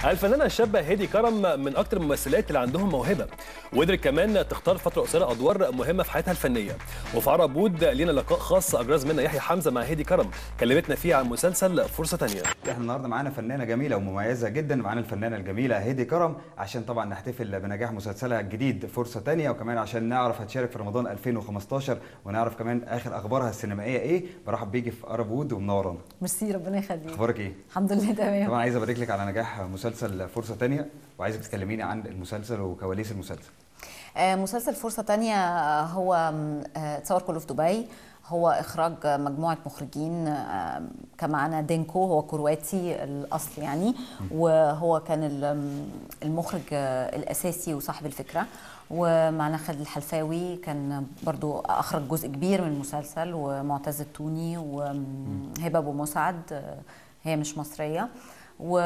الفنانه الشابه هيدي كرم من اكتر الممثلات اللي عندهم موهبه وقدرت كمان تختار فتره قصيره ادوار مهمه في حياتها الفنيه وفي عرب بود لينا لقاء خاص اجراز منا يحيى حمزه مع هيدي كرم كلمتنا فيه عن مسلسل فرصه تانية احنا النهارده معانا فنانه جميله ومميزه جدا معانا الفنانه الجميله هيدي كرم عشان طبعا نحتفل بنجاح مسلسلها الجديد فرصه تانية وكمان عشان نعرف هتشارك في رمضان 2015 ونعرف كمان اخر اخبارها السينمائيه ايه برحب بيكي في ارب وود ومنورانا ميرسي ربنا يخليك اخبارك ايه الحمد لله تمام طبعا عايز ابارك لك على نجاح مسلسل فرصه تانية وعايزك تكلميني عن المسلسل وكواليس المسلسل آه، مسلسل فرصة تانية آه، هو م، آه، اتصور كله في دبي هو إخراج آه، مجموعة مخرجين آه، كان معانا دينكو هو كرواتي الأصل يعني وهو كان ال- م، المخرج آه، الأساسي وصاحب الفكرة ومعنا خالد الحلفاوي كان برضو أخرج جزء كبير من المسلسل ومعتز التوني وهبة أبو مسعد آه، هي مش مصرية و...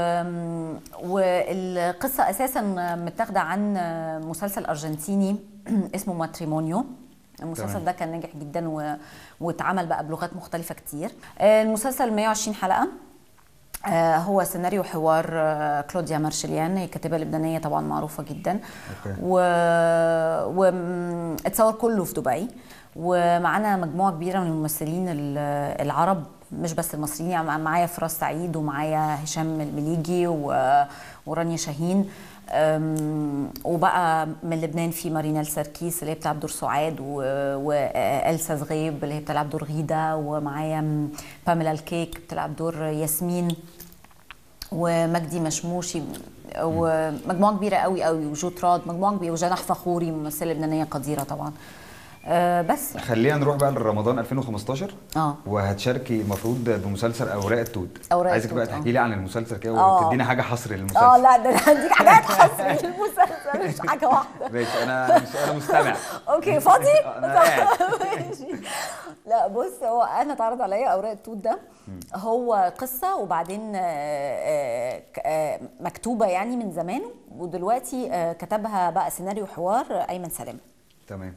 والقصة أساسا متاخدة عن مسلسل أرجنتيني اسمه ماتريمونيو المسلسل تمام. ده كان ناجح جدا و... واتعمل بقى بلغات مختلفة كتير آه، المسلسل 120 حلقة آه، هو سيناريو حوار آه، كلوديا مارشليان هي كاتبة لبنانية طبعا معروفة جدا أوكي. و... و... م- اتصور كله في دبي ومعانا مجموعة كبيرة من الممثلين ال- العرب مش بس المصريين يعني معايا فراس سعيد ومعايا هشام المليجي و... ورانيا شاهين أم، وبقى من لبنان في مارينال سركيس اللي هي بتلعب دور سعاد و... والسا زغيب اللي هي بتلعب دور غيده ومعايا م- باميلا الكيك بتلعب دور ياسمين ومجدي مشموشي ومجموعه كبيره قوي قوي وجو تراد مجموعه كبيره وجناح فخوري ممثله لبنانيه قديره طبعا أه بس خلينا نروح بقى لرمضان 2015 اه وهتشاركي المفروض بمسلسل اوراق التوت أوراق عايزك بقى التوت، آه. تحكي لي عن المسلسل كده آه. وتدينا حاجه حصري للمسلسل اه لا ده انا هديك حاجات حصري للمسلسل مش حاجه واحده ماشي انا مش انا مستمع اوكي فاضي أنا قاعد. ماشي لا بص هو انا اتعرض عليا اوراق التوت ده هو قصه وبعدين آه، آه، ك- آه، مكتوبه يعني من زمان ودلوقتي آه، كتبها بقى سيناريو حوار ايمن سلام تمام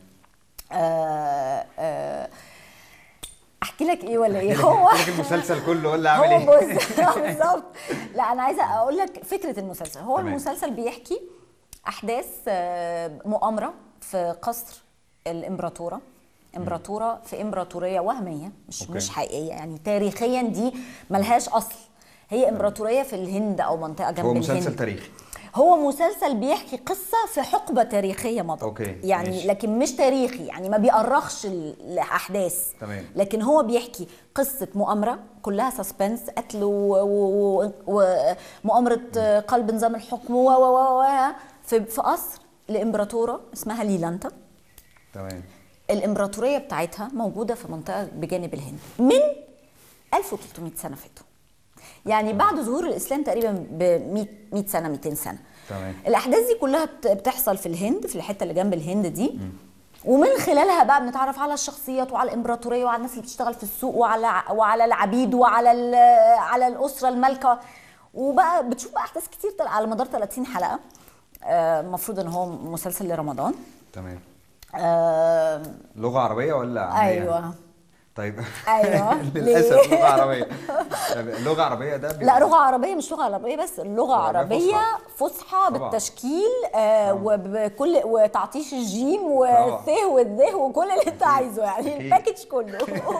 آه، آه، احكي لك ايه ولا ايه هو لك المسلسل كله ولا اعمل هو ايه بص آه، بالظبط لا انا عايزه اقول لك فكره المسلسل هو تمام. المسلسل بيحكي احداث آه، مؤامره في قصر الامبراطوره امبراطوره في امبراطوريه وهميه مش أوكي. مش حقيقيه يعني تاريخيا دي ملهاش اصل هي امبراطوريه في الهند او منطقه جنب هو الهند مسلسل تاريخي هو مسلسل بيحكي قصة في حقبة تاريخية مضت أوكي، يعني ماشي. لكن مش تاريخي يعني ما بيأرخش ال- الأحداث تمام. لكن هو بيحكي قصة مؤامرة كلها سسبنس قتل و- و- ومؤامرة قلب نظام الحكم و و و و في في قصر لإمبراطورة اسمها ليلانتا تمام الإمبراطورية بتاعتها موجودة في منطقة بجانب الهند من 1300 سنة فاتوا يعني بعد ظهور الإسلام تقريبا ب 100 100 سنة 200 سنة تمام. الأحداث دي كلها بت- بتحصل في الهند في الحتة اللي جنب الهند دي ومن خلالها بقى بنتعرف على الشخصيات وعلى الامبراطوريه وعلى الناس اللي بتشتغل في السوق وعلى ع- وعلى العبيد وعلى ال- على الاسره المالكه وبقى بتشوف بقى احداث كتير طل- على مدار 30 حلقه آه، المفروض ان هو مسلسل لرمضان تمام آه، لغه عربيه ولا عامية؟ ايوه طيب أيوة. للاسف ليه؟ لغه عربيه طب لغه عربيه ده لا لغه عربيه مش لغه عربيه بس اللغه لغة عربيه فصحى. فصحى طبعا. بالتشكيل آه وبكل وتعطيش الجيم والث والذ وكل اللي انت عايزه يعني أكيد. الباكج كله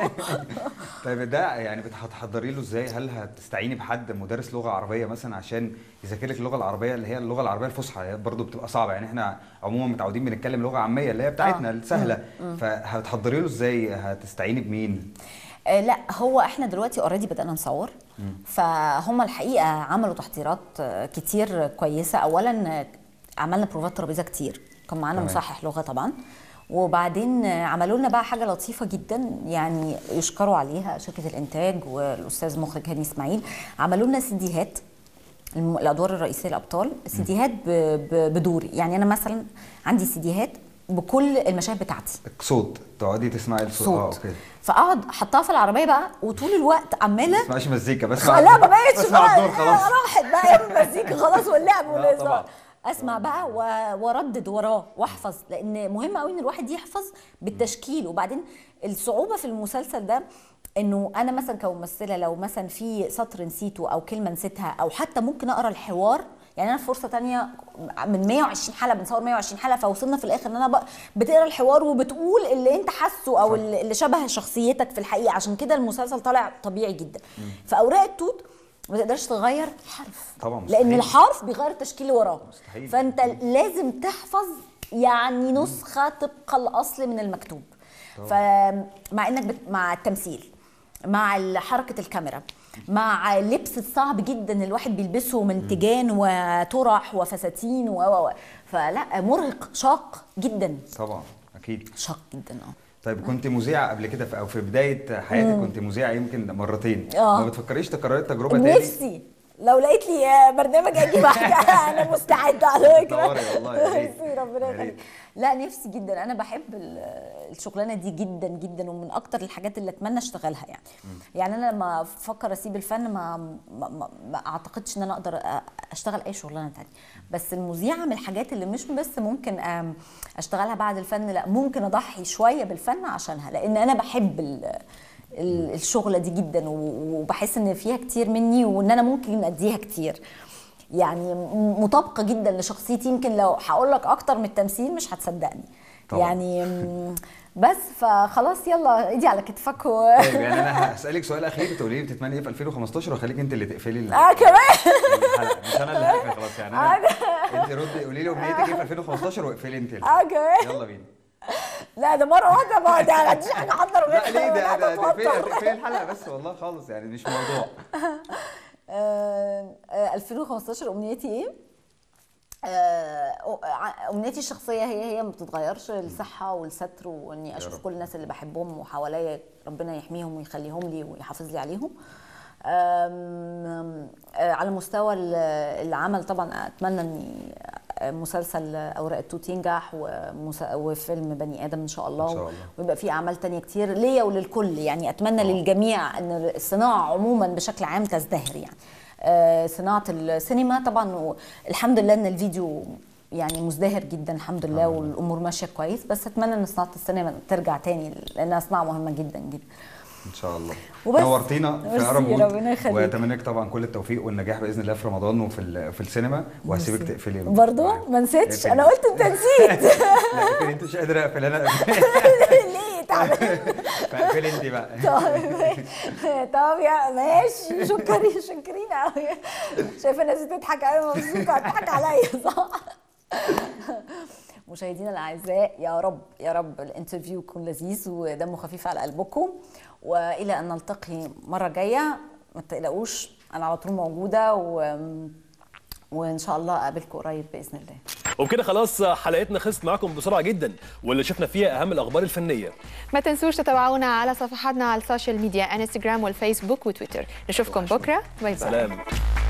طيب ده يعني بت- هتحضري له ازاي هل هتستعيني بحد مدرس لغه عربيه مثلا عشان يذاكر لك اللغه العربيه اللي هي اللغه العربيه الفصحى هي برضه بتبقى صعبه يعني احنا عموما متعودين بنتكلم لغه عاميه اللي هي بتاعتنا آه. السهله فهتحضري له ازاي هتستعيني بمين آه، لا هو احنا دلوقتي اوريدي بدانا نصور فهم الحقيقه عملوا تحضيرات آه، كتير كويسه اولا آه، عملنا بروفات ترابيزه كتير كان معانا تمام. مصحح لغه طبعا وبعدين آه، عملوا لنا بقى حاجه لطيفه جدا يعني يشكروا عليها شركه الانتاج والاستاذ مخرج هاني اسماعيل عملوا لنا سيديهات الم- الادوار الرئيسيه الابطال سيديهات ب- ب- بدوري يعني انا مثلا عندي سيديهات بكل المشاهد بتاعتي صوت تقعدي تسمعي الصوت اه صوت اوكي فاقعد احطها في العربيه بقى وطول الوقت عماله ما تسمعيش مزيكا بس لا ما بقتش بسمع بقى الدور خلاص راحت بقى يا المزيكا خلاص واللعب طبعا. والهزار اسمع بقى و- واردد وراه واحفظ لان مهم قوي ان الواحد يحفظ بالتشكيل وبعدين الصعوبه في المسلسل ده انه انا مثلا كممثله لو مثلا في سطر نسيته او كلمه نسيتها او حتى ممكن اقرا الحوار يعني انا في فرصه تانية من 120 حلقه بنصور 120 حلقه فوصلنا في الاخر ان انا بق- بتقرا الحوار وبتقول اللي انت حاسه او اللي اللي شبه شخصيتك في الحقيقه عشان كده المسلسل طالع طبيعي جدا في اوراق التوت ما تقدرش تغير حرف طبعا لان مستحيل. الحرف بيغير التشكيل اللي وراه مستحيل. فانت لازم تحفظ يعني نسخه طبق الاصل من المكتوب فمع انك بت... مع التمثيل مع حركه الكاميرا مع اللبس الصعب جدا اللي الواحد بيلبسه من تيجان وطرح وفساتين و و و. فلا مرهق شاق جدا طبعا اكيد شاق جدا اه طيب كنت مذيعه قبل كده في او في بدايه حياتك كنت مذيعه يمكن مرتين آه. ما بتفكريش تكرري التجربه تاني نفسي لو لقيت لي آه، برنامج اجي واحده انا مستعده على فكره دوري والله، يا ريت. نفسي ربنا يا ريت. يخليك لا نفسي جدا انا بحب ال- الشغلانه دي جدا جدا ومن اكتر الحاجات اللي اتمنى اشتغلها يعني يعني انا لما افكر اسيب الفن ما ما, ما, ما اعتقدش ان انا اقدر أ- اشتغل اي شغلانه تانية بس المذيعه من الحاجات اللي مش بس ممكن أم، اشتغلها بعد الفن لا ممكن اضحي شويه بالفن عشانها لان انا بحب ال- ال- الشغله دي جدا و- وبحس ان فيها كتير مني وان انا ممكن اديها كتير يعني م- مطابقه جدا لشخصيتي يمكن لو هقول لك اكتر من التمثيل مش هتصدقني طبعا. يعني م، بس فخلاص يلا ايدي على كتفك و... طيب يعني انا هسالك سؤال اخير تقولي لي بتتمني ايه في 2015 واخليك انت اللي تقفلي ال- اه كمان الحلقه مش انا اللي هقفل خلاص يعني انا انت ردي قولي لي امنيتك ايه في 2015 واقفلي انت الحلقة. اه كمان يلا بينا لا ده مره واحده ما ده ما عنديش حاجه احضر لا ليه ده لا ده تقفلي بتوتر. تقفلي الحلقه بس والله خالص يعني مش موضوع آه، آه، 2015 امنيتي ايه؟ آه، ع- امنيتي الشخصيه هي هي ما بتتغيرش الصحه والستر واني اشوف رب. كل الناس اللي بحبهم وحواليا ربنا يحميهم ويخليهم لي ويحافظ لي عليهم آم، آه، على مستوى ال- العمل طبعا اتمنى اني مسلسل اوراق التوت ينجح ومس- وفيلم بني ادم ان شاء الله, إن شاء الله. ويبقى في اعمال تانية كتير ليا وللكل يعني اتمنى للجميع ان الصناعه عموما بشكل عام تزدهر يعني آه، صناعه السينما طبعا الحمد لله ان الفيديو يعني مزدهر جدا الحمد لله والامور ماشيه كويس بس اتمنى ان صناعه السينما ترجع تاني لانها صناعه مهمه جدا جدا ان شاء الله وبس. نورتينا في ميرسي، اقرب وود ربنا يخليك. واتمنى لك طبعا كل التوفيق والنجاح باذن الله في رمضان وفي ال- في السينما وهسيبك ميرسي. تقفلي برضو ما نسيتش اقفلي. انا قلت انت نسيت لا اقفلي انت مش قادره اقفل انا ليه تعبان فاقفلي انت بقى طيب طب يا ماشي شكري شكرين قوي شايفه الناس بتضحك قوي مبسوطه هتضحك عليا صح مشاهدينا الاعزاء يا رب يا رب الانترفيو يكون لذيذ ودمه خفيف على قلبكم والى ان نلتقي مره جايه ما تقلقوش انا على طول موجوده و... وان شاء الله اقابلكم قريب باذن الله وبكده خلاص حلقتنا خلصت معاكم بسرعه جدا واللي شفنا فيها اهم الاخبار الفنيه ما تنسوش تتابعونا على صفحاتنا على السوشيال ميديا انستغرام والفيسبوك وتويتر نشوفكم بكره باي باي سلام